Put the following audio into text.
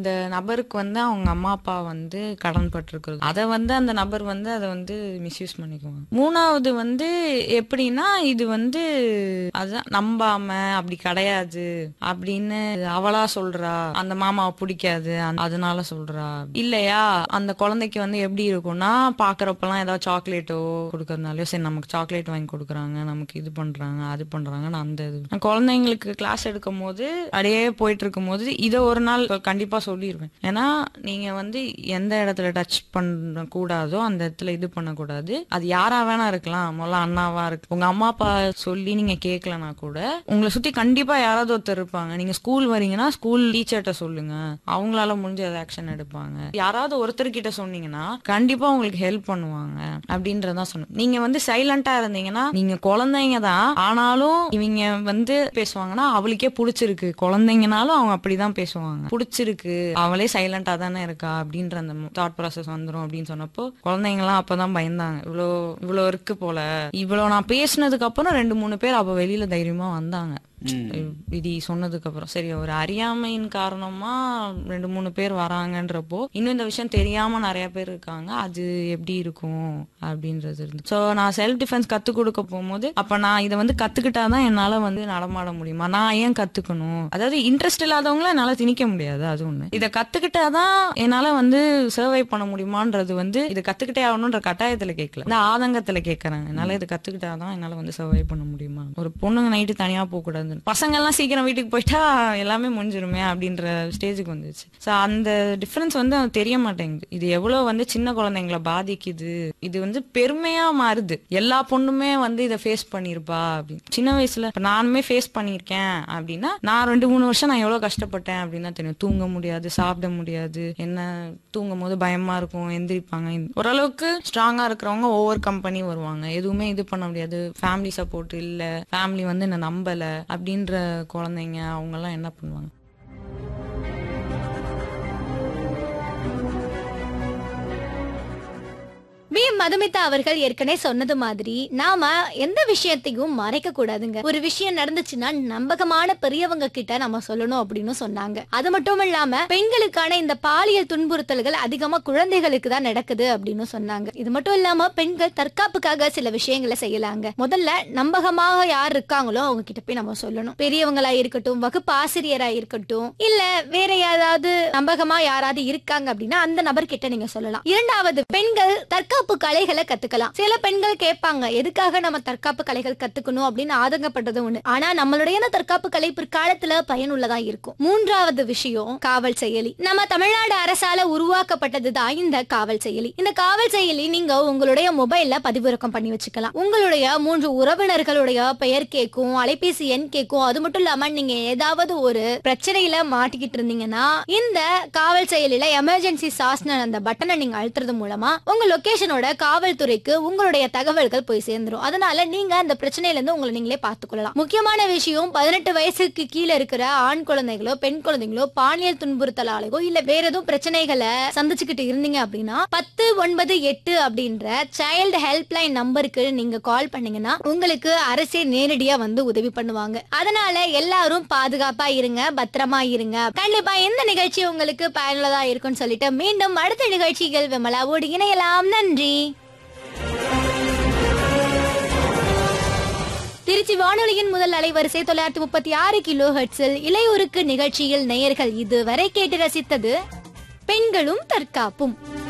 அந்த நபருக்கு வந்து அவங்க அம்மா அப்பா வந்து கடன் பட்டிருக்கிறது அதை வந்து அந்த நபர் வந்து அதை வந்து மிஸ்யூஸ் பண்ணிக்குவாங்க மூணாவது வந்து எப்படின்னா இது வந்து அதான் நம்பாம அப்படி கிடையாது அப்படின்னு அவளா சொல்றா அந்த மாமாவை பிடிக்காது அந்த- அதனால சொல்றா இல்லையா அந்த குழந்தைக்கு வந்து எப்படி இருக்கும்னா பாக்குறப்பெல்லாம் ஏதாவது சாக்லேட்டோ கொடுக்கறதுனாலயோ சரி நமக்கு சாக்லேட் வாங்கி கொடுக்குறாங்க நமக்கு இது பண்றாங்க அது பண்றாங்கன்னு அந்த இது நான் குழந்தைங்களுக்கு கிளாஸ் எடுக்கும் போது அப்படியே போயிட்டு இருக்கும் போது இதை ஒரு நாள் கண்டிப்பா சொல்லிடுவேன் ஏன்னா நீங்க வந்து எந்த இடத்துல டச் பண்ண கூடாதோ அந்த இடத்துல இது பண்ணக்கூடாது அது யாரா வேணா இருக்கலாம் முதல்ல அண்ணாவா இருக்கு உங்க அம்மா அப்பா சொல்லி நீங்க கேட்கலனா கூட உங்களை சுத்தி கண்டிப்பா யாராவது ஒருத்தர் இருப்பாங்க நீங்க ஸ்கூல் வரீங்கன்னா ஸ்கூல் டீச்சர்கிட்ட சொல்லுங்க அவங்களால முடிஞ்ச ஆக்ஷன் எடுப்பாங்க யாராவது ஒருத்தர் கிட்ட சொன்னீங்கன்னா கண்டிப்பா உங்களுக்கு ஹெல்ப் பண்ணுவாங்க அப்படின்றதான் சொன்னேன் நீங்க வந்து சைலண்டா இருந்தீங்கன்னா நீங்க குழந்தைங்க தான் ஆனாலும் இவங்க வந்து பேசுவாங்கன்னா அவளுக்கே பிடிச்சிருக்கு குழந்தைங்கனாலும் அவங்க அப்படிதான் பேசுவாங்க பிடிச்சிருக்கு அவளே சைலண்டா தானே இருக்கா அப்படின்ற அந்த தாட் ப்ராசஸ் வந்துரும் அப்படின்னு சொன்னப்போ குழந்தைங்க எல்லாம் அப்பதான் பயந்தாங்க இவ்வளோ இவ்வளோ இருக்கு போல இவ்வளோ நான் பேசினதுக்கு அப்புறம் ரெண்டு மூணு பேர் அப்ப வெளியில தைரியமா வந்தாங்க விதி சொன்னதுக்கு அப்புறம் சரி ஒரு அறியாமையின் காரணமா ரெண்டு மூணு பேர் வராங்கன்றப்போ இன்னும் இந்த விஷயம் தெரியாம நிறைய பேர் இருக்காங்க அது எப்படி இருக்கும் அப்படின்றது இருந்து ஸோ நான் செல்ஃப் டிஃபென்ஸ் கத்து கொடுக்க போகும்போது அப்ப நான் இதை வந்து கத்துக்கிட்டாதான் என்னால வந்து நடமாட முடியுமா நான் ஏன் கத்துக்கணும் அதாவது இன்ட்ரெஸ்ட் இல்லாதவங்கள என்னால திணிக்க முடியாது அது ஒண்ணு இதை கத்துக்கிட்டாதான் என்னால வந்து சர்வை பண்ண முடியுமான்றது வந்து இதை கத்துக்கிட்டே ஆகணும்ன்ற கட்டாயத்துல கேட்கல இந்த ஆதங்கத்துல கேட்கறாங்க என்னால இதை கத்துக்கிட்டாதான் என்னால வந்து சர்வை பண்ண முடியுமா ஒரு பொண்ணுங்க நைட்டு தனியா போக கூடாது பசங்க எல்லாம் சீக்கிரம் வீட்டுக்கு போயிட்டா எல்லாமே முடிஞ்சிருமே அப்படின்ற ஸ்டேஜுக்கு வந்துச்சு ஸோ அந்த டிஃபரன்ஸ் வந்து அது தெரிய மாட்டேங்குது இது எவ்வளவு வந்து சின்ன குழந்தைங்களை பாதிக்குது இது வந்து பெருமையா மாறுது எல்லா பொண்ணுமே வந்து இதை ஃபேஸ் பண்ணிருப்பா அப்படின்னு சின்ன வயசுல இப்ப நானுமே ஃபேஸ் பண்ணியிருக்கேன் அப்படின்னா நான் ரெண்டு மூணு வருஷம் நான் எவ்வளவு கஷ்டப்பட்டேன் அப்படின்னு தான் தெரியும் தூங்க முடியாது சாப்பிட முடியாது என்ன தூங்கும் போது பயமா இருக்கும் எந்திரிப்பாங்க ஓரளவுக்கு ஸ்ட்ராங்கா இருக்கிறவங்க ஒவ்வொரு கம்பெனி வருவாங்க எதுவுமே இது பண்ண முடியாது ஃபேமிலி சப்போர்ட் இல்ல ஃபேமிலி வந்து என்ன நம்பல அப்படின்ற குழந்தைங்க அவங்க எல்லாம் என்ன பண்ணுவாங்க வி மதுமிதா அவர்கள் ஏற்கனவே சொன்னது மாதிரி நாம எந்த விஷயத்தையும் மறைக்க கூடாதுங்க ஒரு விஷயம் நடந்துச்சுன்னா நம்பகமான பெரியவங்க கிட்ட நம்ம சொல்லணும் அப்படின்னு சொன்னாங்க அது மட்டும் இல்லாம பெண்களுக்கான இந்த பாலியல் துன்புறுத்தல்கள் அதிகமா குழந்தைகளுக்கு தான் நடக்குது அப்படின்னு சொன்னாங்க இது மட்டும் இல்லாம பெண்கள் தற்காப்புக்காக சில விஷயங்களை செய்யலாங்க முதல்ல நம்பகமாக யார் இருக்காங்களோ அவங்க கிட்ட போய் நம்ம சொல்லணும் பெரியவங்களா இருக்கட்டும் வகுப்பு ஆசிரியரா இருக்கட்டும் இல்ல வேற யாராவது நம்பகமா யாராவது இருக்காங்க அப்படின்னா அந்த நபர் கிட்ட நீங்க சொல்லலாம் இரண்டாவது பெண்கள் தற்காப்பு கலைகளை கத்துக்கலாம் சில பெண்கள் கேட்பாங்க எதுக்காக நம்ம தற்காப்பு கலைகள் கத்துக்கணும் அப்படின்னு ஆதங்கப்பட்டது ஒண்ணு ஆனா நம்மளுடைய இந்த தற்காப்பு கலை பிற்காலத்துல பயனுள்ளதா இருக்கும் மூன்றாவது விஷயம் காவல் செயலி நம்ம தமிழ்நாடு அரசால உருவாக்கப்பட்டதுதான் இந்த காவல் செயலி இந்த காவல் செயலி நீங்க உங்களுடைய மொபைல்ல பதிவிறக்கம் பண்ணி வச்சுக்கலாம் உங்களுடைய மூன்று உறவினர்களுடைய பெயர் கேட்கும் அலைபேசி எண் கேட்கும் அது மட்டும் இல்லாம நீங்க ஏதாவது ஒரு பிரச்சனையில மாட்டிக்கிட்டு இருந்தீங்கன்னா இந்த காவல் செயலில எமர்ஜென்சி சாஸ்ன அந்த பட்டனை நீங்க அழுத்துறது மூலமா உங்க லொகேஷனோட காவல்துறைக்கு உங்களுடைய தகவல்கள் போய் சேர்ந்துரும் அதனால நீங்க அந்த பிரச்சனையில இருந்து உங்களை நீங்களே பார்த்துக்கொள்ளலாம் முக்கியமான விஷயம் பதினெட்டு வயசுக்கு கீழே இருக்கிற ஆண் குழந்தைகளோ பெண் குழந்தைகளோ பாலியல் துன்புறுத்தலாலேயோ இல்ல வேற எதுவும் பிரச்சனைகளை சந்திச்சுக்கிட்டு இருந்தீங்க அப்படின்னா பத்து ஒன்பது எட்டு அப்படின்ற சைல்டு ஹெல்ப்லைன் நம்பருக்கு நீங்க கால் பண்ணீங்கன்னா உங்களுக்கு அரசே நேரடியா வந்து உதவி பண்ணுவாங்க அதனால எல்லாரும் பாதுகாப்பா இருங்க பத்திரமா இருங்க கண்டிப்பா இந்த நிகழ்ச்சி உங்களுக்கு பயனுள்ளதா இருக்கும்னு சொல்லிட்டு மீண்டும் அடுத்த நிகழ்ச்சிகள் விமலாவோடு இணையலாம் நன்றி திருச்சி வானொலியின் முதல் அலைவரிசை தொள்ளாயிரத்தி முப்பத்தி ஆறு கிலோ ஹெர்ட்ஸில் இளையோருக்கு நிகழ்ச்சியில் நேயர்கள் இதுவரை கேட்டு ரசித்தது பெண்களும் தற்காப்பும்